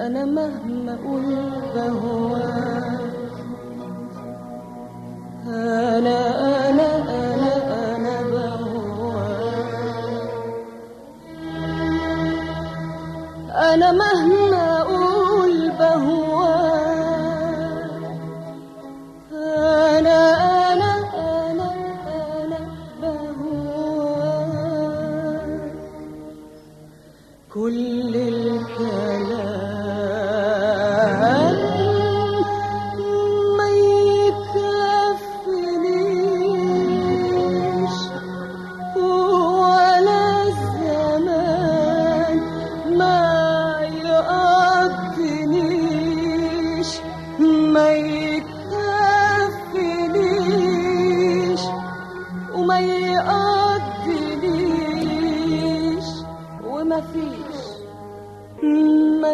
أنا مهما أقول بهواك أنا أنا أنا أنا بهواك أنا مهما أقول بهواك أنا أنا أنا أنا بهواك كل الكلام ما يكفينيش ولا الزمان ما يقضنيش ما يكفينيش وما يقضنيش وما فيش ما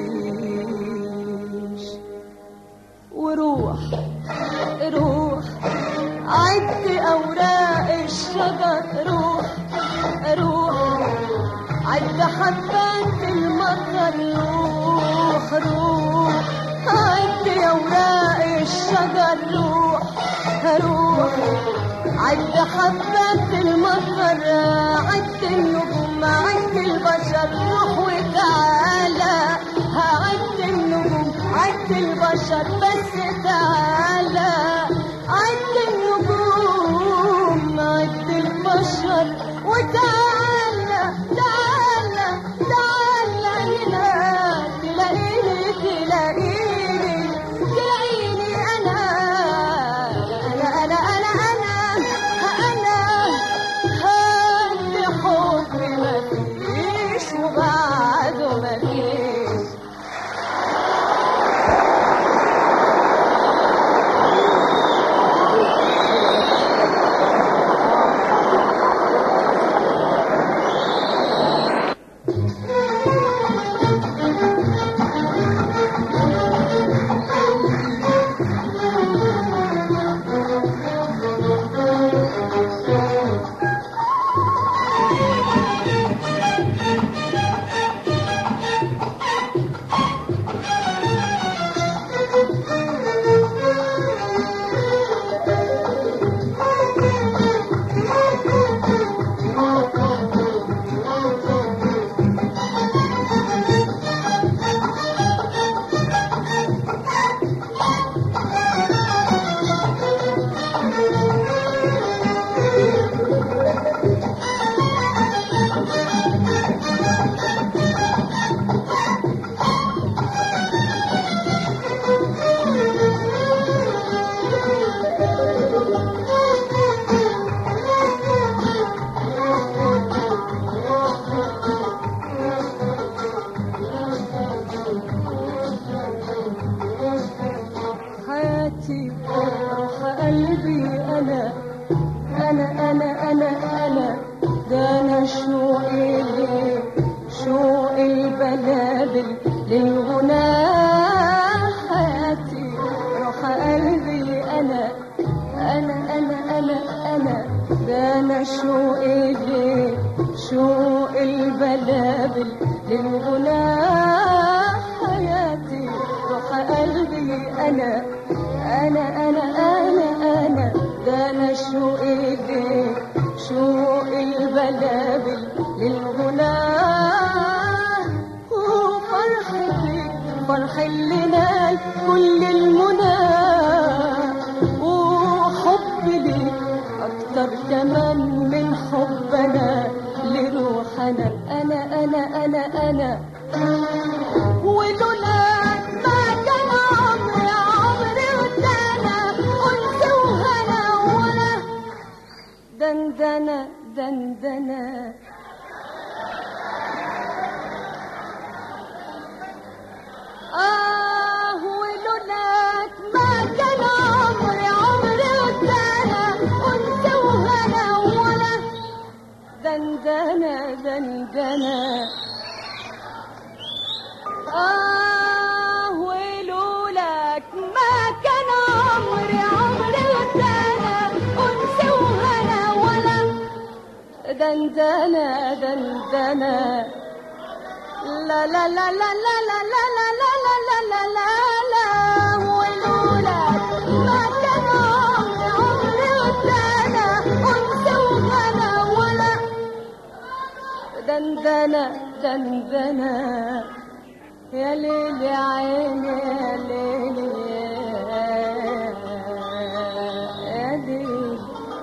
فيش وروح روح عد أوراق الشجر روح روح عد حبات المطر روح روح عد أوراق الشجر روح روح عد حبات المطر عد النجوم عد البشر روح وتعالى عد النجوم عد البشر بس تعالى عد النجوم عد البشر وتعالى تعالى تعالى هنا تلاقيني تلاقيني تلاقيني انا انا انا انا انا انا هاد حب مفيش وبعده مفيش حياتي روح قلبي أنا أنا أنا أنا أنا ده أنا شوقي ليه شوق البلابل للغنى حياتي روح قلبي أنا أنا أنا أنا أنا ده أنا شوقي ليه شوق البلابل للغنى حياتي روح قلبي أنا أنا أنا أنا أنا ده أنا شوقي ليه شوق البلابل للغنى وفرحتي فرح اللي نال كل المنى وحب ليك أكتر كمان من حبنا لروحنا أنا أنا أنا أنا ولولاك ما كان عمري عمري ودانا أنت وهنا ولا دندنة دندنة آه ولولاك ما كان عمري عمري ودانا أنت وهنا ولا دندنة دندنة آه ولولاك ما كان عمري عمري ودانا أنس وهنا ولا دندنة دندنة لا لا لا لا لا لا لا لا لا لا لا لا ولولاك ما كان عمري عمري ودانا أنت وغنى ولا دندنة دندنة يا ليل يا عيني يا ليل يا ليل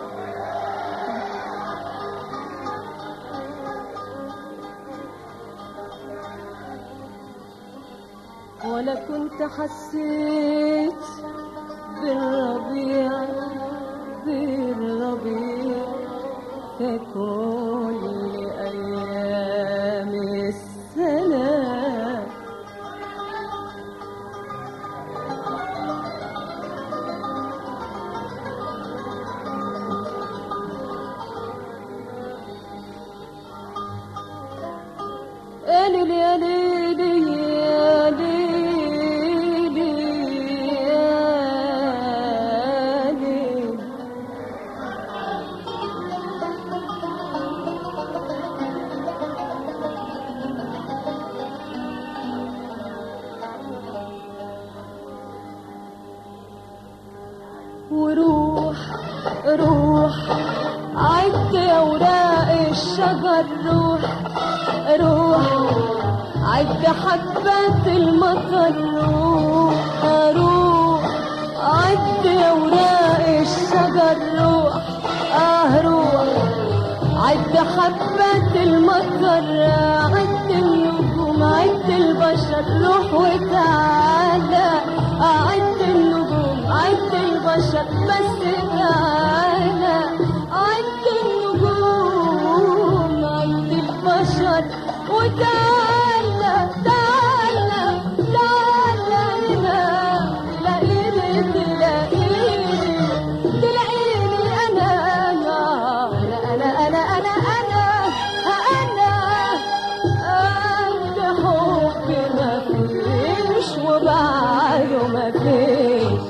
ولا كنت حسيت بالربيع بالربيع في كل أيام السنة يا ليل يا ليل يا ليل يا ليل وروح روح عد اوراق الشجر روح روح عد حبات المطر روح روح عد اوراق الشجر روح اه روح عد حبات المطر عد النجوم عد البشر روح وتعالى عد النجوم عد البشر بس تعالى عد النجوم عد البشر وتعالى تعالى تعالى هنا تلاقيني تلاقيني تلاقيني انا انا انا انا انا انا انا قد حبي مفيش وبعده مفيش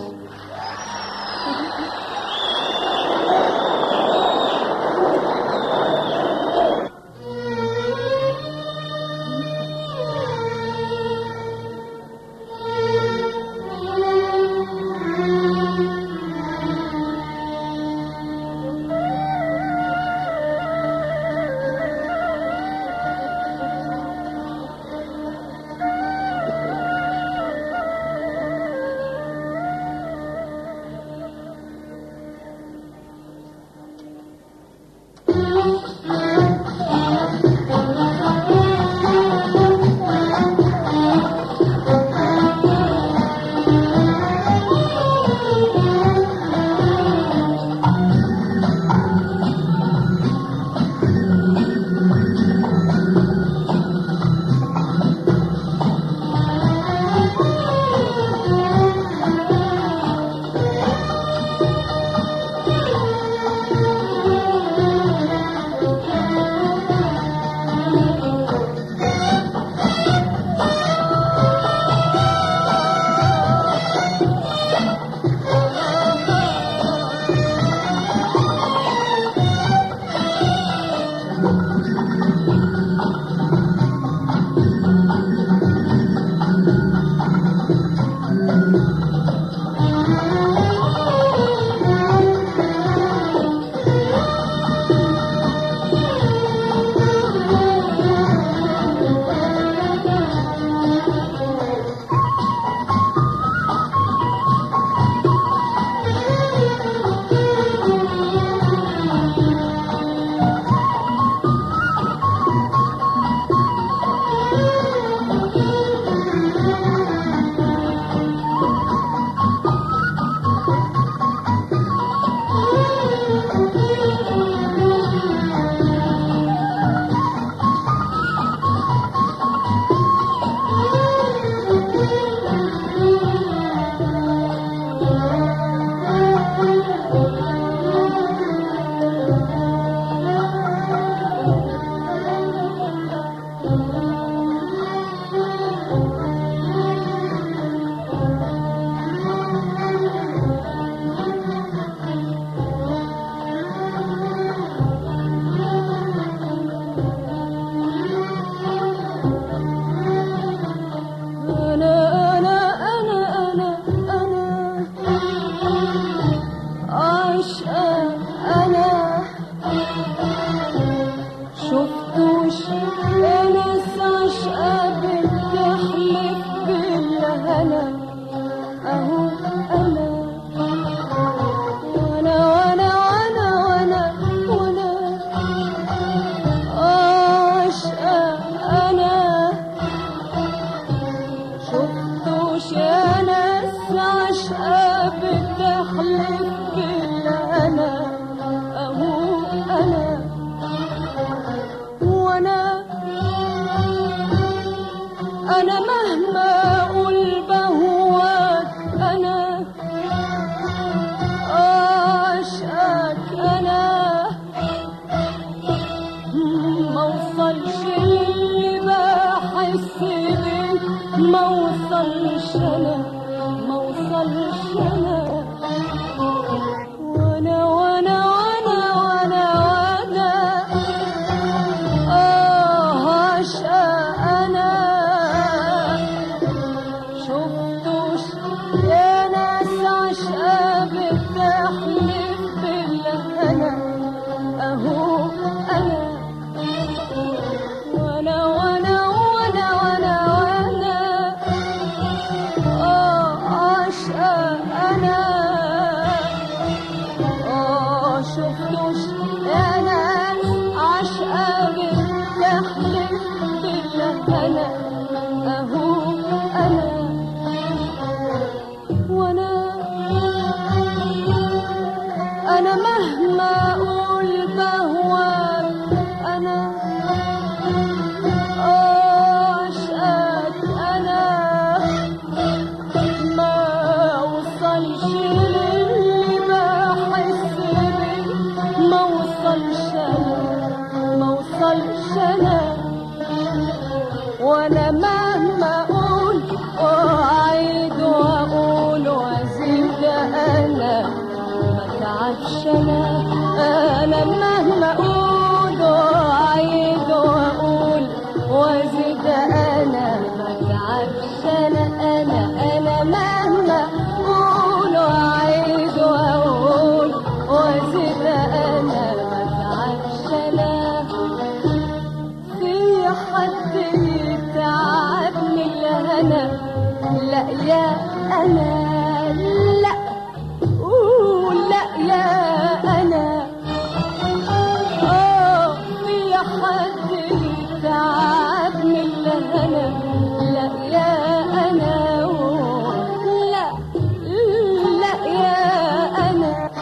انا ما اوصلش انا وانا وانا وانا وانا وانا اه عشقة انا شفتوش يا ناس عشقة بتحلف بالله انا اهو انا وانا وانا وانا وانا وانا اه عشقة انا اه شفتوش يا ناس عشقة بتحلف بالله انا اهو انا وانا انا مهما اقول بهواك انا عشقك انا ما وصلش للي بحس بيه ما وصلش انا ما وصلش انا وانا مهما اقول واعيد واقول وازيد انا ما تعبش انا انا مهما اقول واعيد واقول وازيد انا ما تعبش انا انا انا مهما اقول واعيد واقول وازيد انا ما تعبش انا في حد يتعبني الهنا لا يا انا لا قول لا يا انا اه في حد يتعبني الهنا لا يا انا لا لا يا انا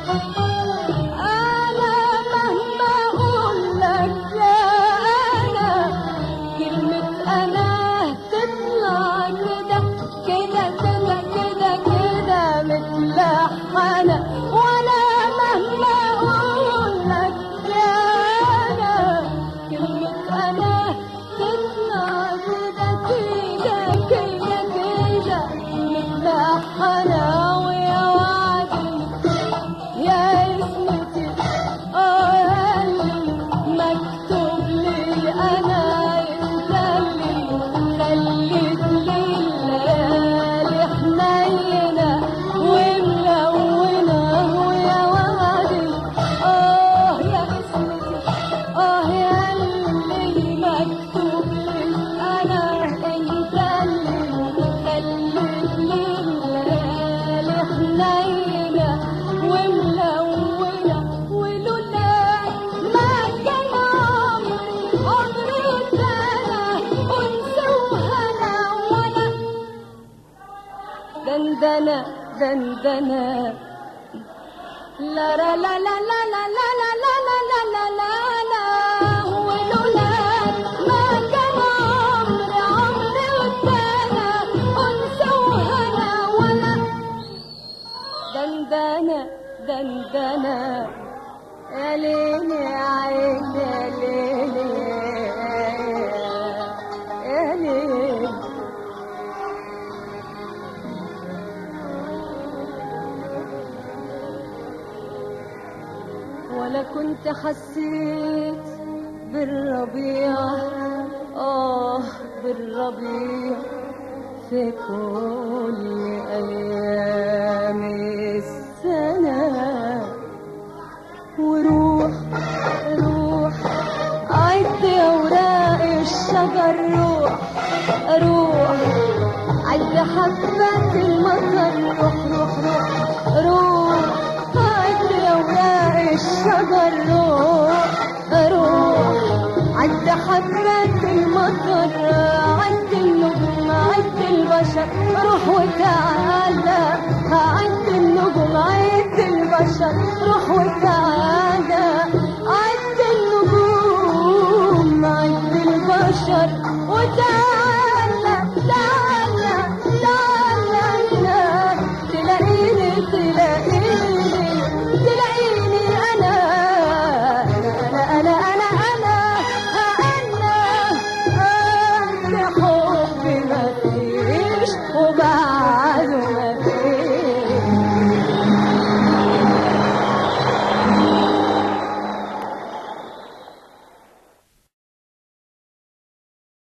أنا مهما أقول لك يا أنا كلمة أنا تطلع كده كده كده كده كده متلحنة وأنا مهما أقول لك يا أنا كلمة أنا تطلع كده كده كده كده متلحنة ويا وعدي يا اسمتي اه اللي مكتوب لي انا انت اللي خليت لي الليالي حنينه وملونه ويا وعدي اه يا اسمتي اه يا اللي مكتوب لي انا انت اللي خليت لي الليالي حنينه وملونة ولولاك ما كان عمري عمري سنة أنثى وهنا وأنا دندنة دندنة لا لا لا لا لا لا لا لا لا لا لا لا لا ولولاك ما كان عمري عمري وسنة أنثى وهنا وأنا دندنة دندنة يا ليل يا عين يا ليل يا ليل ولا كنت حسيت بالربيع آه بالربيع في كل أيام السنة وروح روح عد أوراق الشجر روح روح عد حبات المطر روح روح روح روح عد أوراق الشجر روح روح عد حبات المطر عد النجوم عد البشر روح وتعال وبعد